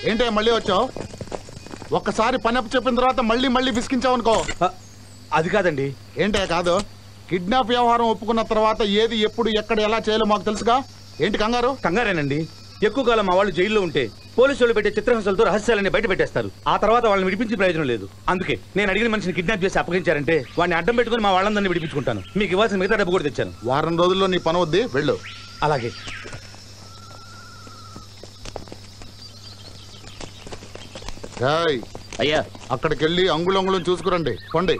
ఏంటే మళ్ళీ వచ్చావు ఒక్కసారి పని అప్పు చెప్పిన తర్వాత మళ్ళీ మళ్ళీ విసికించావు అనుకో ఆ, అది కాదండి ఏంటే కాదు కిడ్నాప్ వ్యవహారం ఒప్పుకున్న తర్వాత ఏది ఎప్పుడు ఎక్కడ ఎలా చేయాలో మాకు తెలుసుగా ఏంటి కంగారు కంగారేనండి ఎక్కువ కాలం మా వాళ్ళు జైల్లో ఉంటే పోలీసు వాళ్ళు పెట్టే చిత్రహింసలతో రహస్యాలని బయట పెట్టేస్తారు ఆ తర్వాత వాళ్ళని విడిపించే ప్రయోజనం లేదు అందుకే నేను అడిగిన మనిషిని కిడ్నాప్ చేసి అప్పగించారంటే వాడిని అడ్డం పెట్టుకుని మా వాళ్ళందరినీ విడిపించుకుంటాను మీకు ఇవ్వాల్సిన మిగతా డబ్బు కూడా తెచ్చాను వారం రోజుల్లో నీ పని వద్ది వెళ్ళు అలాగే ఏయ్, అయ్యా అక్కడికి వెళ్ళి అంగుళం అంగుళం చూసుకురండి కొండి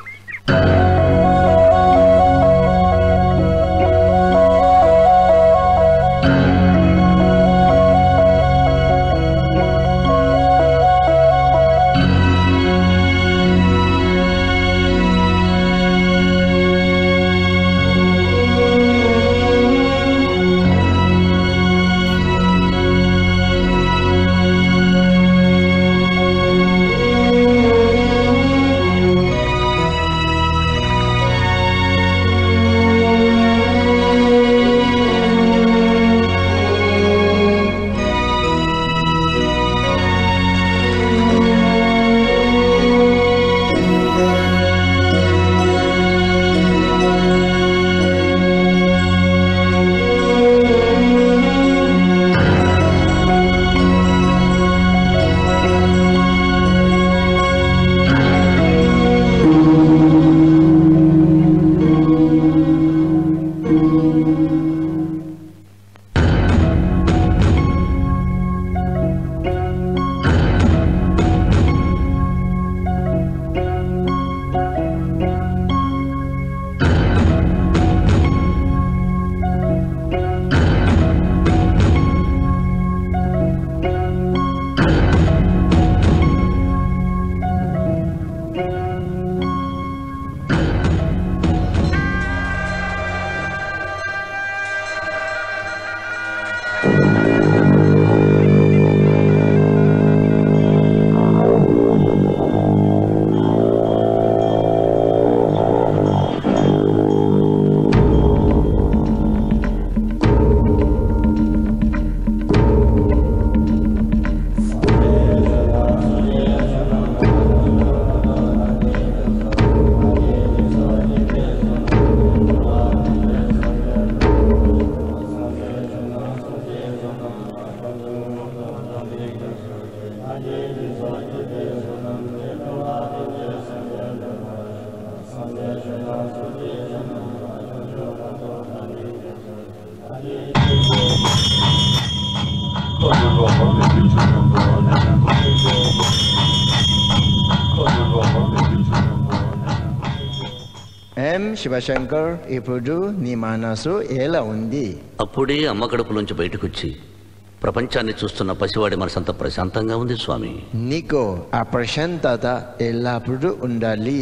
ఎం శివశంకర్ ఇప్పుడు నీ మనసు ఎలా ఉంది అప్పుడే అమ్మ కడుపులోంచి బయటకొచ్చి ప్రపంచాన్ని చూస్తున్న పసివాడి మనసంతా ప్రశాంతంగా ఉంది స్వామి నీకు ఆ ప్రశాంతత ఎల్లప్పుడూ ఉండాలి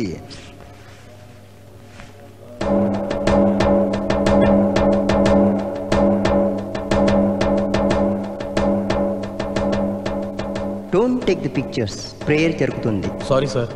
don't take the pictures prayer జరుగుతుంది sorry sir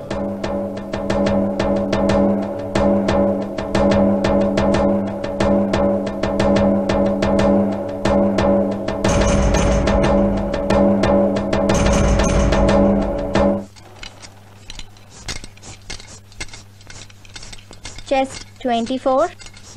chess twenty four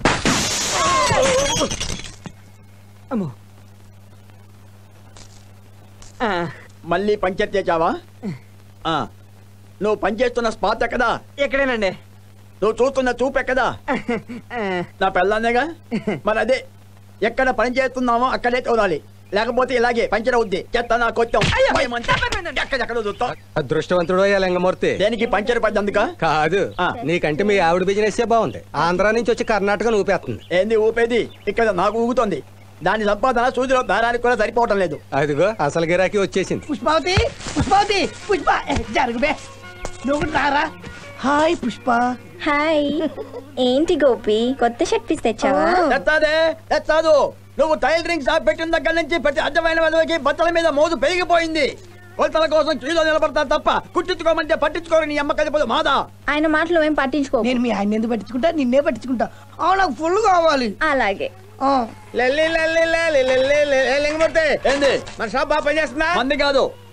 మళ్ళీ పంచాయతీ చేచావా ఆ, నువ్వు పనిచేస్తున్న స్పాట్ ఎక్కదా ఎక్కడేనండి నువ్వు చూస్తున్న చూపు ఎక్కదా నా పెళ్ళానేగా మరి అదే ఎక్కడ పని చేస్తున్నామో అక్కడే చూడాలి లేకపోతే ఇలాగే పంచర్ అవుద్ది చెత్త నా కొత్తం ఎక్కడెక్కడ చూస్తాం అదృష్టవంతుడు అయ్యా లింగమూర్తి దేనికి పంచర్ పడ్డందుక కాదు ఆ. నీకంటే మీ ఆవిడ బిజినెస్ బాగుంది ఆంధ్రా నుంచి వచ్చి కర్ణాటక ఊపేస్తుంది ఏంది ఊపేది ఇక్కడ నాకు ఊగుతోంది దాని సంపాదన సూదిలో దారానికి కూడా సరిపోవటం లేదు అదిగో అసలు గిరాకీ వచ్చేసింది పుష్పావతి పుష్పావతి పుష్ప ఏ, జరుగుబే నువ్వు రారా హాయ్ పుష్ప హాయ్ ఏంటి గోపి కొత్త షర్ట్ పీస్ తెచ్చావా తెస్తాదే తెస్తాదు నువ్వు టైలరింగ్ షాప్ పెట్టిన దగ్గర నుంచి ప్రతి అడ్డమైన వాళ్ళకి బట్టల మీద మోజు పెరిగిపోయింది కొలతల కోసం క్యూలో నిలబడతా తప్ప కుట్టించుకోమంటే పట్టించుకోరు నీ అమ్మ కలిపోదు మాదా ఆయన మాటలు ఏం పట్టించుకో నేను మీ ఆయన ఎందుకు పట్టించుకుంటా నిన్నే పట్టించుకుంటా అవును నాకు ఫుల్ కావాలి అలాగే లెల్లి లెల్లి లెల్లి లెల్లి లెల్లి లింగమూర్తి ఏంది మన షాప్ బాగా పనిచేస్తుందా మంది కాదు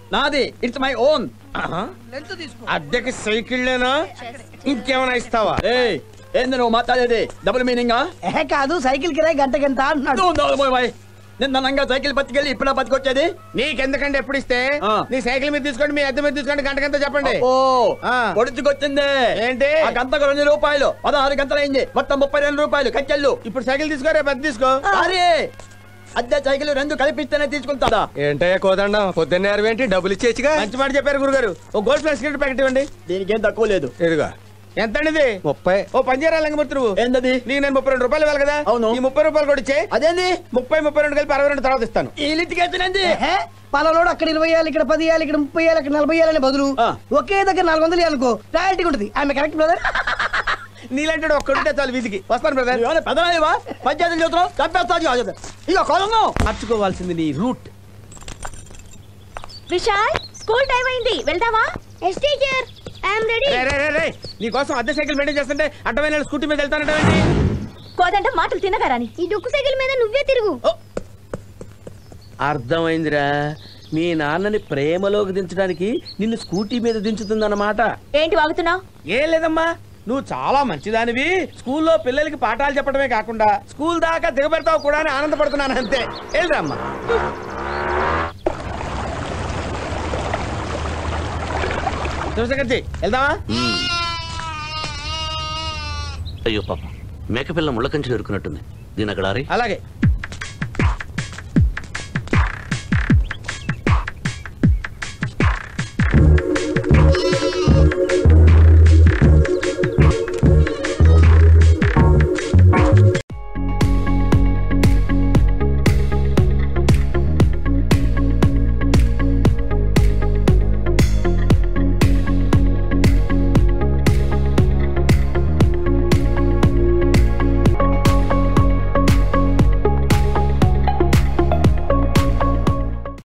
నాది ఇట్స్ మై ఓన్ అద్దెకి సైకిళ్ళేనా ఇంకేమైనా ఇస్తావా ఏయ్ ఏంది నువ్వు మాట్లాడేది డబుల్ మీనింగా ఏ కాదు సైకిల్ కిరాయి గంటకింత అంటున్నాడు నిన్న నంగా సైకిల్ పట్టుకెళ్ళి ఇప్పుడు పట్టుకొచ్చేది నీకెందుకంటే ఎప్పుడు ఇస్తే ఆ. నీ సైకిల్ మీద తీసుకోండి మీ అద్దె మీద తీసుకోండి గంటకంతా చెప్పండి ఓ ఆ. పొడుచుకొచ్చింది ఏంటి? ఆ గంటకు రెండు రూపాయలు పదహారు గంటలు అయింది మొత్తం ముప్పై రెండు రూపాయలు కట్టెళ్ళు ఇప్పుడు సైకిల్ తీసుకో రేపు అద్దె తీసుకో అరే అద్దె సైకిల్ రెండు కలిపిస్తేనే తీసుకుంటాదా ఏంటయ్యా కోదండం పొద్దున్నే ఏంటి డబ్బులు ఇచ్చేచ్చుగా మంచి మాట చెప్పారు గురుగారు ఓ గోల్డ్ ప్లస్ సిగరెట్ ప్యాకెట్ ఇవ్వండి దీనికి ఏం తక్కువ లేదు ఇదిగో ఎంత అండి ఇది ముప్పై ఓ పంజారా లింగమూర్తి నువ్వు ఏంటది నీకు నేను ముప్పై రెండు రూపాయలు ఇవ్వాలి కదా అవును. ఈ ముప్పై రూపాయలు కూడా ఇచ్చే అదేంది ముప్పై ముప్పై రెండు కలిపి అరవై రెండు తర్వాత ఇస్తాను ఈ లిటికేషన్ ఏ పలానోడు అక్కడ ఇరవై ఏళ్ళు ఇక్కడ పది ఏళ్ళు ఇక్కడ ముప్పై ఏళ్ళు ఇక్కడ నలభై ఏళ్ళని బదులు ఆ. ఒకే దగ్గర నాలుగు వందలు అనుకో రాయల్టీ ఉంటుంది ఆమె కరెక్ట్ బ్రదర్ నీలాంటి ఒక్కడుంటే చాలు వీధికి వస్తాను బ్రదర్ పెద్దవా పంచాయతీ చూస్తున్నావు చంపేస్తా ఇక కొలను మార్చుకోవాల్సింది నీ రూట్ విశాల్ స్కూల్ టైం అయింది వెళ్దామా ఎస్ టీచర్ ఐఎమ్ రెడీ రే, రే, రే, రే. నీకోసం అద్దె సైకిల్ మెయింటైన్ చేస్తుంటే అడ్డమైన వాళ్ళ స్కూటీ మీద వెళ్తానంటే కోదంట మాటలు తినగారాని ఈ డొక్కు సైకిల్ మీద నువ్వే తిరుగు అర్థమైందిరా మీ నాన్నని ప్రేమలోకి దించడానికి నిన్ను స్కూటీ మీద దించుతుందన్నమాట ఏంటి వాగుతున్నావు ఏం లేదమ్మా నువ్వు చాలా మంచిదానివి స్కూల్లో పిల్లలకి పాఠాలు చెప్పడమే కాకుండా స్కూల్ దాకా దిగబెడతావు కూడా అని ఆనందపడుతున్నాను అంతే వెళ్ళరమ్మా శివశంకర్జీ వెళ్దామా అయ్యో పాప మేకపిల్ల ముళ్ళకంచి ఎరుకున్నట్టుంది దీని అక్కడ ఆరి అలాగే